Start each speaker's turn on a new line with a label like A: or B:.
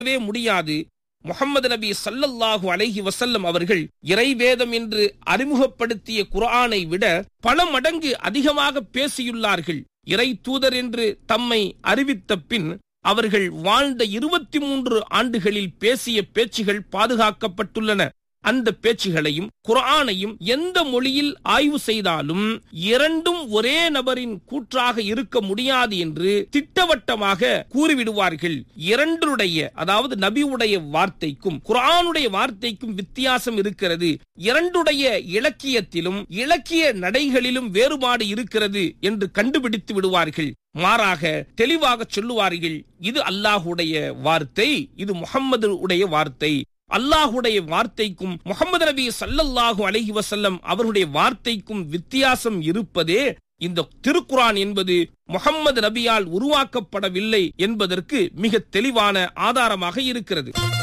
A: இருக்கவே முடியாது முகமது நபி சல்லல்லாஹு அலைஹி வசல்லம் அவர்கள் இறைவேதம் என்று அறிமுகப்படுத்திய குர்ஆனை விட பல மடங்கு அதிகமாக பேசியுள்ளார்கள் இறை தூதர் என்று தம்மை அறிவித்த பின் அவர்கள் வாழ்ந்த இருபத்தி மூன்று ஆண்டுகளில் பேசிய பேச்சுகள் பாதுகாக்கப்பட்டுள்ளன அந்த பேச்சுகளையும் குர்ஆனையும் எந்த மொழியில் ஆய்வு செய்தாலும் இரண்டும் ஒரே நபரின் கூற்றாக இருக்க முடியாது என்று திட்டவட்டமாக கூறிவிடுவார்கள் இரண்டுடைய அதாவது நபியுடைய வார்த்தைக்கும் குர்ஆனுடைய வார்த்தைக்கும் வித்தியாசம் இருக்கிறது இரண்டுடைய இலக்கியத்திலும் இலக்கிய நடைகளிலும் வேறுபாடு இருக்கிறது என்று கண்டுபிடித்து விடுவார்கள் மாறாக தெளிவாக சொல்லுவார்கள் இது அல்லாஹுடைய வார்த்தை இது முகம்மது உடைய வார்த்தை அல்லாஹுடைய வார்த்தைக்கும் முகமது நபி சல்லல்லாஹு அலைஹி வசல்லம் அவருடைய வார்த்தைக்கும் வித்தியாசம் இருப்பதே இந்த திருக்குரான் என்பது முகம்மது நபியால் உருவாக்கப்படவில்லை என்பதற்கு மிக தெளிவான ஆதாரமாக இருக்கிறது